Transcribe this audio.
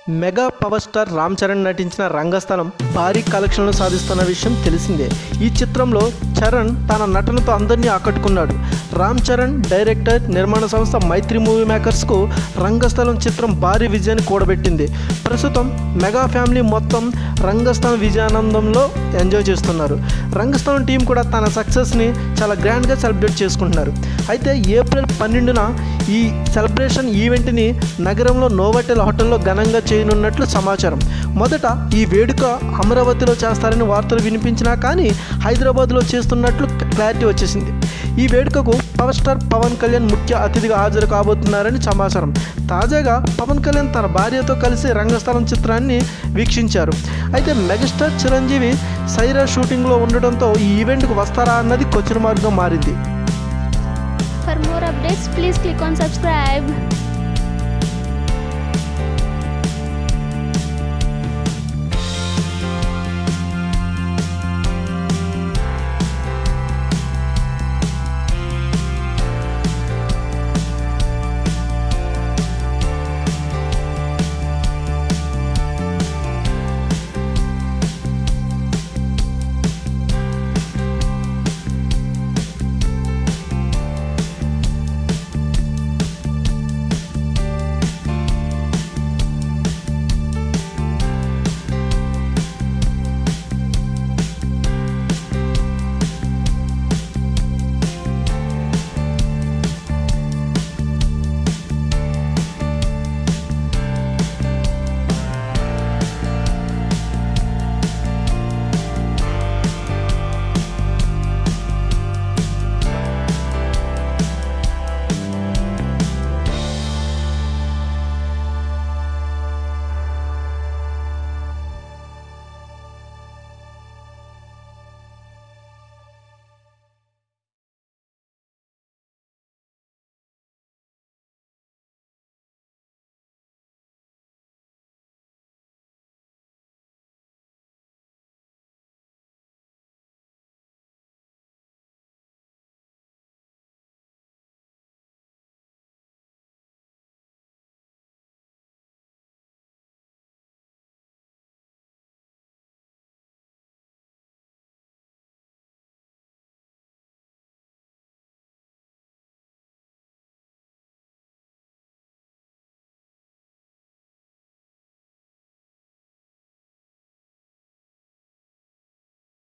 Mega power star Ram Charan నటించిన రంగస్థలం భారీ కలెక్షన్లు సాధిస్తున్న విషయం తెలిసిందే ఈ చిత్రంలో చరణ్ తన నటనతో అందరినీ ఆకట్టుకున్నాడు రామ్ చరణ్ డైరెక్టర్ నిర్మాణ సంస్థ మైత్రి మూవీ మేకర్స్కు రంగస్థలం చిత్రం భారీ విజయాన్ని కూడబెట్టింది ప్రస్తుతం మెగా ఫ్యామిలీ మొత్తం రంగస్థలం విజయానందంలో ఎంజాయ్ చేస్తున్నారు రంగస్థలం టీం కూడా తన సక్సెస్ని చాలా గ్రాండ్గా సెలబ్రేట్ చేసుకుంటున్నారు అయితే ఏప్రిల్ పన్నెండున ఈ సెలబ్రేషన్ ఈవెంట్ని నగరంలో నోవటెల్ హోటల్లో ఘనంగా చేయనున్నట్లు సమాచారం మొదట ఈ వేడుక అమరావతిలో చేస్తారని వార్తలు వినిపించినా కానీ హైదరాబాద్లో చేస్తున్నట్లు క్లారిటీ వచ్చేసింది ఈ వేడుకకు పవర్ స్టార్ పవన్ కళ్యాణ్ ముఖ్య అతిథిగా హాజరు కాబోతున్నారని సమాచారం తాజాగా పవన్ కళ్యాణ్ తన భార్యతో కలిసి రంగస్థలం చిత్రాన్ని వీక్షించారు అయితే మెగాస్టార్ చిరంజీవి సైరా షూటింగ్లో ఉండడంతో ఈ ఈవెంట్కు వస్తారా అన్నది క్వశ్చన్ మార్క్గా మారింది For more updates, please click on subscribe.